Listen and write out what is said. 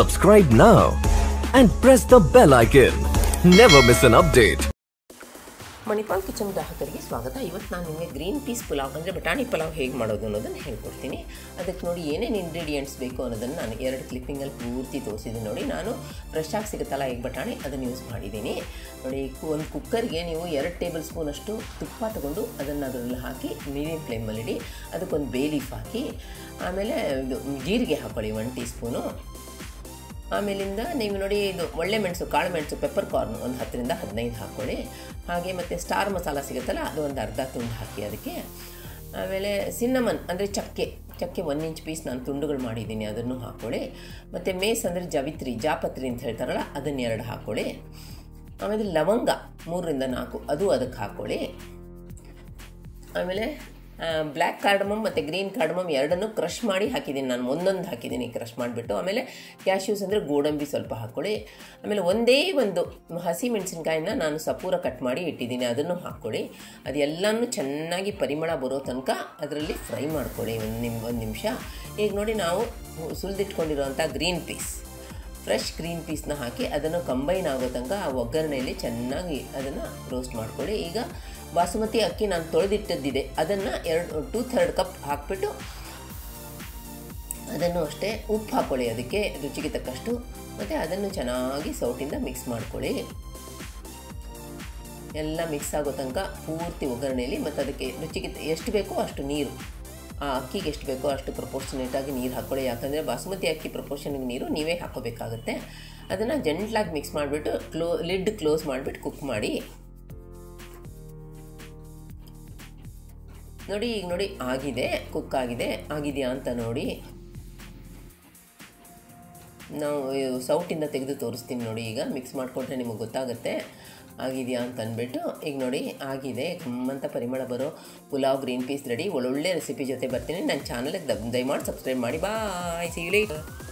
Subscribe now and press the bell icon. Never miss an update. Manipal kitchen ಗ್ರಾಹಕರಿಗೆ ಸ್ವಾಗತ ಇವತ್ತು ನಾನು ನಿಮಗೆ ಗ್ರೀನ್ ಪೀಸ್ ಪುಲಾವ್ ಅಂದರೆ ಬಟಾಣಿ ಪಲಾವ್ ಹೇಗೆ ಮಾಡೋದು ಅನ್ನೋದನ್ನು ಹೇಳ್ಕೊಡ್ತೀನಿ ಅದಕ್ಕೆ ನೋಡಿ ಏನೇನು ಇಂಗ್ರೀಡಿಯೆಂಟ್ಸ್ ಬೇಕು ಅನ್ನೋದನ್ನು ನಾನು ಎರಡು ಕ್ಲಿಪ್ಪಿಂಗಲ್ಲಿ ಪೂರ್ತಿ ತೋರಿಸಿದ್ದೀನಿ ನೋಡಿ ನಾನು ಫ್ರೆಶ್ ಆಗಿ ಸಿಗುತ್ತಲ್ಲ ಈಗ ಬಟಾಣಿ ಅದನ್ನು ಯೂಸ್ ಮಾಡಿದ್ದೀನಿ ನೋಡಿ ಒಂದು ಕುಕ್ಕರ್ಗೆ ನೀವು ಎರಡು ಟೇಬಲ್ ಸ್ಪೂನಷ್ಟು ತುಪ್ಪ ತಗೊಂಡು ಅದನ್ನು ಅದರಲ್ಲಿ ಹಾಕಿ ಮೀಡಿಯಮ್ ಫ್ಲೇಮಲ್ಲಿಡಿ ಅದಕ್ಕೊಂದು ಬೇ ಲೀಫ್ ಹಾಕಿ ಆಮೇಲೆ ಇದು ಜೀರಿಗೆ ಹಾಕ್ಕೊಳ್ಳಿ ಒನ್ ಟೀ ಸ್ಪೂನು ಆಮೇಲಿಂದ ನೀವು ನೋಡಿ ಇದು ಒಳ್ಳೆ ಮೆಣಸು ಕಾಳು ಮೆಣಸು ಪೆಪ್ಪರ್ ಕಾರ್ನ್ ಒಂದು ಹತ್ತರಿಂದ ಹದಿನೈದು ಹಾಕ್ಕೊಳ್ಳಿ ಹಾಗೆ ಮತ್ತು ಸ್ಟಾರ್ ಮಸಾಲ ಸಿಗುತ್ತಲ್ಲ ಅದು ಒಂದು ಅರ್ಧ ತುಂಡು ಹಾಕಿ ಅದಕ್ಕೆ ಆಮೇಲೆ ಸಿನ್ನಮನ್ ಅಂದರೆ ಚಕ್ಕೆ ಚಕ್ಕೆ ಒನ್ ಇಂಚ್ ಪೀಸ್ ನಾನು ತುಂಡುಗಳು ಮಾಡಿದ್ದೀನಿ ಅದನ್ನು ಹಾಕ್ಕೊಳ್ಳಿ ಮತ್ತು ಮೇಸ್ ಅಂದರೆ ಜವಿತ್ರಿ ಜಾಪತ್ರಿ ಅಂತ ಹೇಳ್ತಾರಲ್ಲ ಅದನ್ನು ಎರಡು ಹಾಕ್ಕೊಳ್ಳಿ ಆಮೇಲೆ ಲವಂಗ ಮೂರರಿಂದ ನಾಲ್ಕು ಅದು ಅದಕ್ಕೆ ಹಾಕ್ಕೊಳ್ಳಿ ಆಮೇಲೆ ಬ್ಲ್ಯಾಕ್ ಕಾರ್ಡಮಮ್ ಮತ್ತು ಗ್ರೀನ್ ಕಾರ್ಡಮಮ್ ಎರಡನ್ನೂ ಕ್ರಷ್ ಮಾಡಿ ಹಾಕಿದ್ದೀನಿ ನಾನು ಒಂದೊಂದು ಹಾಕಿದ್ದೀನಿ ಕ್ರಷ್ ಮಾಡಿಬಿಟ್ಟು ಆಮೇಲೆ ಕ್ಯಾಶ್ಯೂಸ್ ಅಂದರೆ ಗೋಡಂಬಿ ಸ್ವಲ್ಪ ಹಾಕ್ಕೊಳ್ಳಿ ಆಮೇಲೆ ಒಂದೇ ಒಂದು ಹಸಿ ಮೆಣಸಿನ್ಕಾಯಿನ ನಾನು ಸಪೂರ ಕಟ್ ಮಾಡಿ ಇಟ್ಟಿದ್ದೀನಿ ಅದನ್ನು ಹಾಕ್ಕೊಳ್ಳಿ ಅದೆಲ್ಲನೂ ಚೆನ್ನಾಗಿ ಪರಿಮಳ ಬರೋ ತನಕ ಅದರಲ್ಲಿ ಫ್ರೈ ಮಾಡ್ಕೊಳ್ಳಿ ಒಂದು ನಿಮ್ ಒಂದು ನಿಮಿಷ ಈಗ ನೋಡಿ ನಾವು ಸುಲಿದಿಟ್ಕೊಂಡಿರೋಂಥ ಗ್ರೀನ್ ಪೀಸ್ ಫ್ರೆಶ್ ಗ್ರೀನ್ ಪೀಸ್ನ ಹಾಕಿ ಅದನ್ನು ಕಂಬೈನ್ ಆಗೋ ತನಕ ಆ ಒಗ್ಗರಣೆಯಲ್ಲಿ ಚೆನ್ನಾಗಿ ಅದನ್ನು ರೋಸ್ಟ್ ಮಾಡ್ಕೊಳ್ಳಿ ಈಗ ಬಾಸುಮತಿ ಅಕ್ಕಿ ನಾನು ತೊಳೆದಿಟ್ಟದ್ದಿದೆ ಅದನ್ನು ಎರಡು ಟೂ ಥರ್ಡ್ ಕಪ್ ಹಾಕ್ಬಿಟ್ಟು ಅದನ್ನು ಅಷ್ಟೇ ಉಪ್ಪು ಹಾಕ್ಕೊಳ್ಳಿ ಅದಕ್ಕೆ ರುಚಿಗೆ ತಕ್ಕಷ್ಟು ಮತ್ತು ಅದನ್ನು ಚೆನ್ನಾಗಿ ಸೌಟಿಂದ ಮಿಕ್ಸ್ ಮಾಡ್ಕೊಳ್ಳಿ ಎಲ್ಲ ಮಿಕ್ಸ್ ಆಗೋ ತನಕ ಪೂರ್ತಿ ಒಗ್ಗರಣೆಯಲ್ಲಿ ಮತ್ತು ಅದಕ್ಕೆ ರುಚಿಗೆ ಎಷ್ಟು ಬೇಕೋ ಅಷ್ಟು ನೀರು ಆ ಅಕ್ಕಿಗೆ ಎಷ್ಟು ಬೇಕೋ ಅಷ್ಟು ಪ್ರಪೋರ್ಷನೇಟಾಗಿ ನೀರು ಹಾಕ್ಕೊಳ್ಳಿ ಯಾಕಂದರೆ ಬಾಸುಮತಿ ಅಕ್ಕಿ ಪ್ರಪೋರ್ಷನ್ಗೆ ನೀರು ನೀವೇ ಹಾಕೋಬೇಕಾಗುತ್ತೆ ಅದನ್ನು ಜಂಟ್ಲಾಗಿ ಮಿಕ್ಸ್ ಮಾಡಿಬಿಟ್ಟು ಕ್ಲೋ ಲಿಡ್ ಕ್ಲೋಸ್ ಮಾಡಿಬಿಟ್ಟು ಕುಕ್ ಮಾಡಿ ನೋಡಿ ಈಗ ನೋಡಿ ಆಗಿದೆ ಕುಕ್ ಆಗಿದೆ ಆಗಿದೆಯಾ ಅಂತ ನೋಡಿ ನಾವು ಸೌಟಿಂದ ತೆಗೆದು ತೋರಿಸ್ತೀನಿ ನೋಡಿ ಈಗ ಮಿಕ್ಸ್ ಮಾಡಿಕೊಂಡ್ರೆ ನಿಮಗೆ ಗೊತ್ತಾಗುತ್ತೆ ಆಗಿದೆಯಾ ಅಂತ ಅಂದ್ಬಿಟ್ಟು ಈಗ ನೋಡಿ ಆಗಿದೆ ಗಮ್ಮಂತ ಪರಿಮಳ ಬರೋ ಪುಲಾವ್ ಗ್ರೀನ್ ಪೀಸ್ ರೆಡಿ ಒಳ್ಳೊಳ್ಳೆ ರೆಸಿಪಿ ಜೊತೆ ಬರ್ತೀನಿ ನನ್ನ ಚಾನಲ್ಗೆ ದಯಮಾಡಿ ಸಬ್ಸ್ಕ್ರೈಬ್ ಮಾಡಿ ಬಾಯ್ ಸಿ